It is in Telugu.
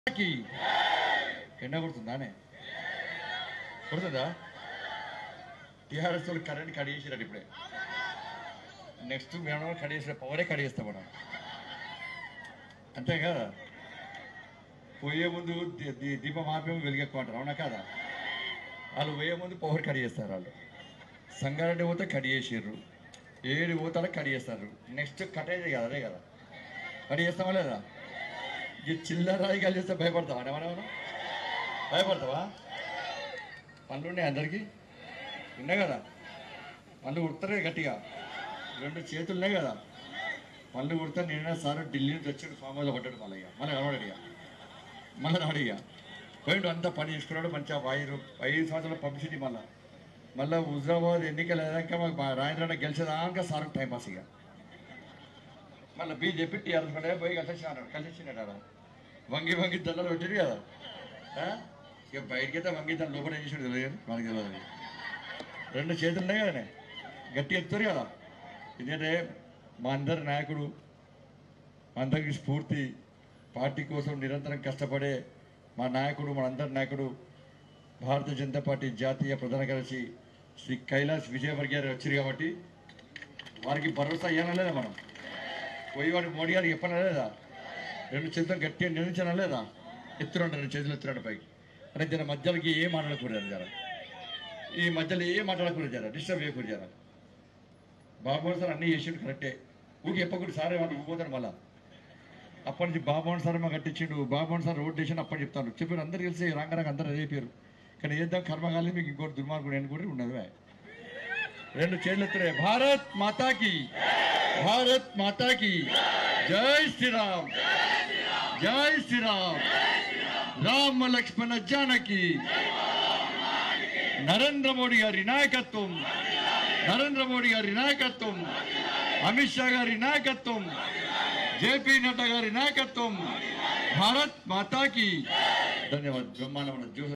కి ఎండ కొడుతుందానే కొడుతుందా టీఆర్ఎస్ వాళ్ళు కరెంట్ కడిగేసిరండి ఇప్పుడే నెక్స్ట్ మేము కడిగేసిన పవరే కడిగేస్తాం మనం అంతే కదా పోయే ముందు దీ- దీ- దీపం ఆపే వెలిగెక్కువ అంటారు అవునా కదా వాళ్ళు పోయే ముందు పవర్ కడిగేస్తారు వాళ్ళు సంగారెడ్డి పోతే కడిగేసారు ఏడు పోతారో కడిగేస్తారు నెక్స్ట్ కట్టేది కదా అదే కదా కడిగేస్తామా లేదా ఈ చిల్లరాయి కలిస్తే భయపడతావా ఏమన్నా భయపడతావా పనులు ఉన్నాయి అందరికీ ఉన్నాయి కదా పనులు కుడతారే గట్టిగా రెండు చేతులు ఉన్నాయి కదా పనులు కుడతా నిన్న సార్ ఢిల్లీ నుంచి వచ్చాడు ఫామ్ హౌస్లో పడ్డాడు మళ్ళీ ఇక మళ్ళీ కనబడాడు ఇక మళ్ళీ రాడు ఇక పోయిండు అంతా పని చేసుకున్నాడు మంచిగా ఐదు ఐదు సంవత్సరాల పబ్లిసిటీ మళ్ళీ మళ్ళీ హుజరాబాద్ ఎన్నికలు అయ్యాక మాకు మా రాజేంద్ర గెలిచేదాకా సార్ టైం పాస్ ఇక మళ్ళీ బీజేపీ టీఆర్ఎస్ పడే పోయి కలిసి అన్నాడు కలిసి ఆడ వంగి వంగి దండలు పెట్టారు కదా ఆ? ఇక బయటికి అయితే వంగి దాని లోపల ఏం చేసాడు తెలియదు మనకి తెలియదు అది. రెండు చేతులు ఉన్నాయి కదనే గట్టి ఎత్తారు కదా ఎందుకంటే మా అందరి నాయకుడు మా అందరికి స్ఫూర్తి పార్టీ కోసం నిరంతరం కష్టపడే మా నాయకుడు మన అందరి నాయకుడు భారతీయ జనతా పార్టీ జాతీయ ప్రధాన కార్యదర్శి శ్రీ కైలాస్ విజయవర్గ గారు వచ్చారు కాబట్టి వారికి భరోసా ఇవ్వనలేదా మనం పోయి వాడికి మోడీ గారికి చెప్పనా లేదా రెండు చేతులు గట్టిగా నిలిచనా లేదా ఎత్తురండి రెండు చేతులు ఎత్తురండి పైకి అంటే జర మధ్యలోకి ఏం మాట్లాడకూడదు జర ఈ మధ్యలో ఏం మాట్లాడకూడదు జర డిస్టర్బ్ చేయకూడదు జర బాబు సార్ అన్నీ చేసిండు కరెక్టే ఊకి చెప్పకూడదు సార్ ఏమన్నా ఊపోతాడు మళ్ళా అప్పటి నుంచి బాబుని సార్ మాకు కట్టించిండు బాబుని సార్ రోడ్ చేసిన అప్పటి చెప్తాను చెప్పారు అందరు కలిసి రంగరంగ అందరూ అదే పేరు కానీ ఏద్దాం కర్మకాలి మీకు ఇంకోటి దుర్మార్గుడు నేను కూడా ఉన్నది రెండు చేతులు ఎత్తురే భారత్ మాతాకి భారత్ మాతాకి జై శ్రీరామ్ జై శ్రీరామ్ రామ లక్ష్మణ జానకి నరేంద్ర మోడీ గారి నాయకత్వం నరేంద్ర మోడీ గారి నాయకత్వం అమిత్ షా గారి నాయకత్వం జేపీ నడ్డా గారి నాయకత్వం భారత్ మాతాకి ధన్యవాదాలు బ్రహ్మాండమైన జ్యోతి